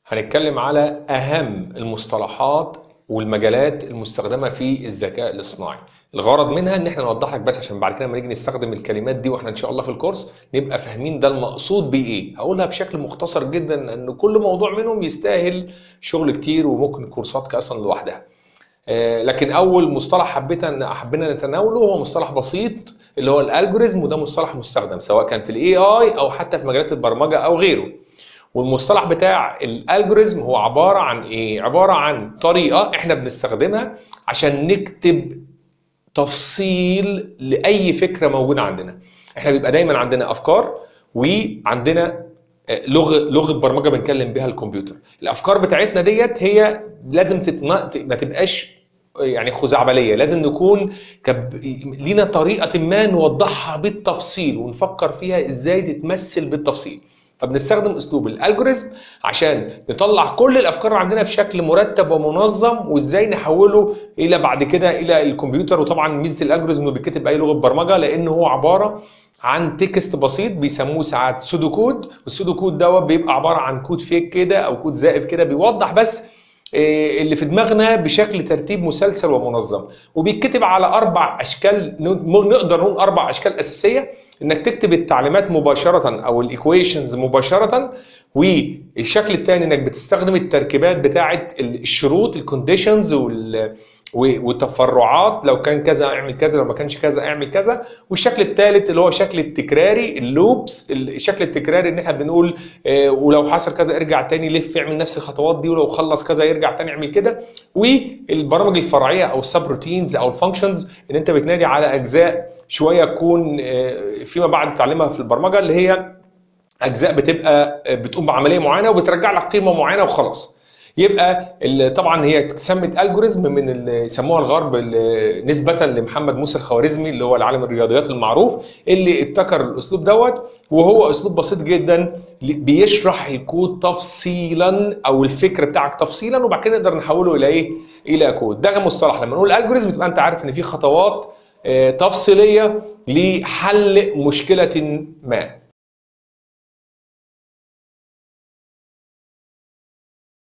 هنتكلم على أهم المصطلحات والمجالات المستخدمة في الذكاء الاصطناعي الغرض منها ان احنا نوضح لك بس عشان بعد كده لما نيجي نستخدم الكلمات دي واحنا ان شاء الله في الكورس نبقى فاهمين ده المقصود بيه ايه هقولها بشكل مختصر جدا ان كل موضوع منهم يستاهل شغل كتير وممكن كورسات اصلا لوحدها آه، لكن اول مصطلح حبيت ان حبينا نتناوله هو مصطلح بسيط اللي هو الالجوريزم وده مصطلح مستخدم سواء كان في الاي اي او حتى في مجالات البرمجه او غيره والمصطلح بتاع الالجوريزم هو عباره عن ايه عباره عن طريقه احنا بنستخدمها عشان نكتب تفصيل لاي فكره موجوده عندنا احنا بيبقى دايما عندنا افكار وعندنا آه، لغه لغه برمجه بنكلم بيها الكمبيوتر الافكار بتاعتنا ديت هي لازم تتنا... ما تبقاش يعني خزعبليه لازم نكون كب... لينا طريقه ما نوضحها بالتفصيل ونفكر فيها ازاي تتمثل بالتفصيل فبنستخدم اسلوب الالجوريزم عشان نطلع كل الافكار اللي عندنا بشكل مرتب ومنظم وازاي نحوله الى بعد كده الى الكمبيوتر وطبعا ميزه الالجوريزم انه بيتكتب باي لغه برمجه لان هو عباره عن تكست بسيط بيسموه ساعات سودو كود والسودو كود دوت بيبقى عباره عن كود فيك كده او كود زائف كده بيوضح بس إيه اللي في دماغنا بشكل ترتيب مسلسل ومنظم وبيتكتب على اربع اشكال نقدر نقول اربع اشكال اساسيه انك تكتب التعليمات مباشره او الايكويشنز مباشره والشكل الثاني انك بتستخدم التركيبات بتاعه الشروط الكونديشنز وال وتفرعات لو كان كذا اعمل كذا لو ما كانش كذا اعمل كذا والشكل الثالث اللي هو شكل التكراري اللوبس الشكل التكراري ان احنا بنقول اه ولو حصل كذا ارجع تاني لف اعمل نفس الخطوات دي ولو خلص كذا يرجع تاني اعمل كده والبرامج الفرعيه او السب روتينز او الفانكشنز ان انت بتنادي على اجزاء شويه تكون اه فيما بعد تتعلمها في البرمجه اللي هي اجزاء بتبقى بتقوم بعمليه معينه وبترجع لك قيمه معينه وخلاص يبقى طبعا هي اتسمت الجوريزم من اللي يسموها الغرب نسبه لمحمد موسى الخوارزمي اللي هو العالم الرياضيات المعروف اللي ابتكر الاسلوب دوت وهو اسلوب بسيط جدا بيشرح الكود تفصيلا او الفكر بتاعك تفصيلا وبعد كده نقدر نحوله الى ايه؟ الى كود ده مصطلح لما نقول الجوريزم تبقى انت عارف ان في خطوات تفصيليه لحل مشكله ما